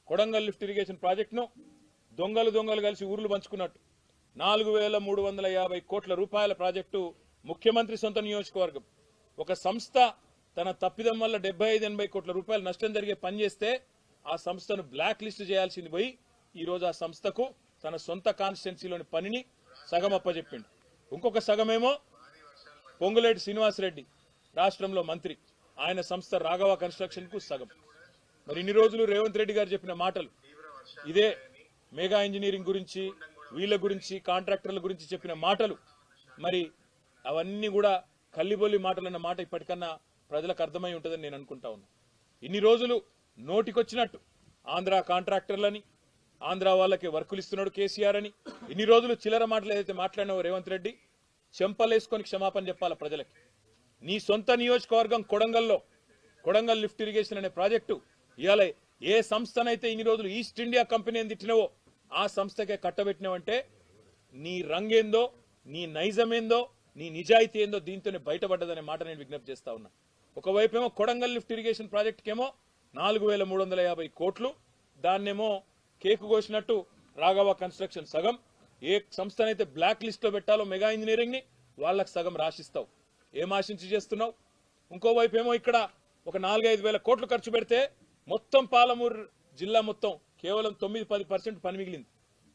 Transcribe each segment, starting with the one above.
Kodangal lift irrigation ప్రాజెక్టును దొంగలు దొంగలు కలిసి ఊర్లు పంచుకున్నట్టు నాలుగు వేల మూడు వందల యాభై కోట్ల రూపాయల ప్రాజెక్టు ముఖ్యమంత్రి సొంత నియోజకవర్గం ఒక సంస్థ తన తప్పిదం వల్ల డెబ్బై ఐదు ఎనభై కోట్ల రూపాయల నష్టం జరిగే పని చేస్తే ఆ సంస్థను బ్లాక్ లిస్ట్ చేయాల్సింది పోయి ఈ రోజు ఆ సంస్థకు తన సొంత కాన్స్టిట్యున్సీలోని పనిని సగం అప్పచెప్పిండు ఇంకొక సగమేమో పొంగులేటి శ్రీనివాసరెడ్డి రాష్ట్రంలో మంత్రి ఆయన సంస్థ రాఘవ కన్స్ట్రక్షన్ కు సగం మరి ఇన్ని రోజులు రేవంత్ రెడ్డి గారు చెప్పిన మాటలు ఇదే మెగా ఇంజనీరింగ్ గురించి వీళ్ళ గురించి కాంట్రాక్టర్ల గురించి చెప్పిన మాటలు మరి అవన్నీ కూడా కల్లిబొల్లి మాటలు అన్న మాట ఇప్పటికన్నా ప్రజలకు అర్థమై ఉంటుందని నేను అనుకుంటా ఉన్నా ఇన్ని రోజులు నోటికొచ్చినట్టు ఆంధ్ర కాంట్రాక్టర్లని ఆంధ్ర వాళ్ళకి వర్కులు ఇస్తున్నాడు కేసీఆర్ అని ఇన్ని రోజులు చిల్లర మాటలు ఏదైతే మాట్లాడినావో రేవంత్ రెడ్డి చెంపలేసుకొని క్షమాపణ చెప్పాల ప్రజలకి నీ సొంత నియోజకవర్గం కొడంగల్లో కొడంగల్ లిఫ్ట్ ఇరిగేషన్ అనే ప్రాజెక్టు ఇవాళ ఏ సంస్థనైతే ఇన్ని రోజులు ఈస్ట్ ఇండియా కంపెనీ అని తిట్టినవో ఆ సంస్థకే కట్టబెట్టినవంటే నీ రంగేందో నీ నైజమేందో నీ నిజాయితీ ఏందో దీంతోనే బయటపడ్డదనే మాట నేను విజ్ఞప్తి చేస్తా ఉన్నా ఒకవైపేమో కొడంగల్ లిఫ్ట్ ఇరిగేషన్ ప్రాజెక్టుకేమో నాలుగు వేల మూడు వందల యాభై కోట్లు దాన్నేమో కేకు కోసినట్టు రాఘవ కన్స్ట్రక్షన్ సగం ఏ సంస్థనైతే బ్లాక్ లిస్ట్ లో పెట్టాలో మెగా ఇంజనీరింగ్ ని వాళ్ళకి సగం రాసిస్తావు ఏం ఆశించి చేస్తున్నావు ఇంకోవైపు ఏమో ఇక్కడ ఒక నాలుగైదు వేల కోట్లు ఖర్చు పెడితే మొత్తం పాలమూరు జిల్లా మొత్తం కేవలం తొమ్మిది పది పర్సెంట్ పని మిగిలింది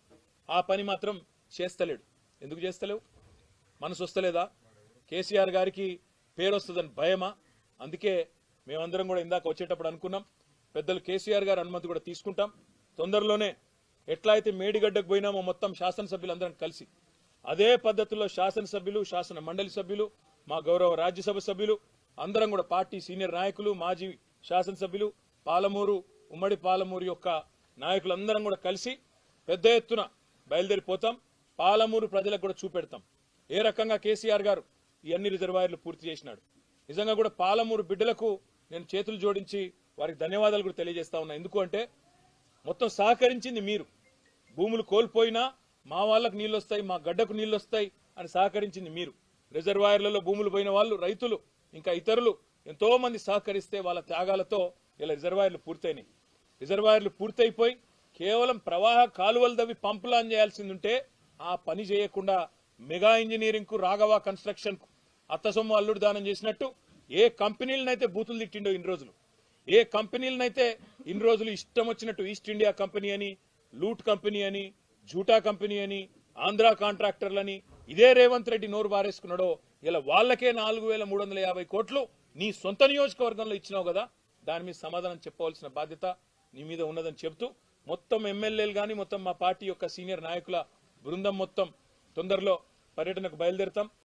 ఆ పని మాత్రం చేస్తలేడు ఎందుకు చేస్తలేవు మనసు వస్తలేదా కేసీఆర్ గారికి పేరు వస్తుందని భయమా అందుకే మేమందరం కూడా ఇందాక వచ్చేటప్పుడు అనుకున్నాం పెద్దలు కేసీఆర్ గారు అనుమతి కూడా తీసుకుంటాం తొందరలోనే ఎట్లా అయితే మేడిగడ్డకు పోయినామో మొత్తం శాసనసభ్యులందరం కలిసి అదే పద్ధతిలో శాసనసభ్యులు శాసన మండలి సభ్యులు మా గౌరవ రాజ్యసభ సభ్యులు అందరం కూడా పార్టీ సీనియర్ నాయకులు మాజీ శాసనసభ్యులు పాలమూరు ఉమ్మడి పాలమూరు యొక్క నాయకులందరం కూడా కలిసి పెద్ద ఎత్తున బయలుదేరిపోతాం పాలమూరు ప్రజలకు కూడా చూపెడతాం ఏ రకంగా కేసీఆర్ గారు ఈ అన్ని రిజర్వాయర్లు పూర్తి చేసినాడు నిజంగా కూడా పాలమూరు బిడ్డలకు నేను చేతులు జోడించి వారికి ధన్యవాదాలు కూడా తెలియజేస్తా ఉన్నా ఎందుకు అంటే మొత్తం సహకరించింది మీరు భూములు కోల్పోయినా మా వాళ్ళకు నీళ్ళు వస్తాయి మా గడ్డకు నీళ్ళు వస్తాయి అని సహకరించింది మీరు రిజర్వాయర్లలో భూములు పోయిన వాళ్ళు రైతులు ఇంకా ఇతరులు ఎంతో మంది సహకరిస్తే వాళ్ళ త్యాగాలతో ఇలా రిజర్వాయర్లు పూర్తయినాయి రిజర్వాయర్లు పూర్తయిపోయి కేవలం ప్రవాహ కాలువలు దవ్వి పంపులు ఆన్ చేయాల్సింది ఉంటే ఆ పని చేయకుండా మెగా ఇంజనీరింగ్ కు రాఘవ కన్స్ట్రక్షన్ కు అత్తసొమ్ము అల్లుడు దానం చేసినట్టు ఏ కంపెనీలనైతే బూతులు తిట్టిండో ఇన్ని రోజులు ఏ కంపెనీలనైతే ఇన్ని రోజులు ఇష్టం వచ్చినట్టు ఈస్ట్ ఇండియా కంపెనీ అని లూట్ కంపెనీ అని జూటా కంపెనీ అని ఆంధ్ర కాంట్రాక్టర్లని ఇదే రేవంత్ రెడ్డి నోరు బారేసుకున్నాడో ఇలా వాళ్ళకే నాలుగు వేల మూడు వందల యాభై కోట్లు నీ సొంత నియోజకవర్గంలో ఇచ్చినావు కదా దాని మీద సమాధానం చెప్పవలసిన బాధ్యత నీ మీద ఉన్నదని చెబుతూ మొత్తం ఎమ్మెల్యేలు కానీ మొత్తం మా పార్టీ యొక్క సీనియర్ నాయకుల బృందం మొత్తం తొందరలో పర్యటనకు బయలుదేరుతాం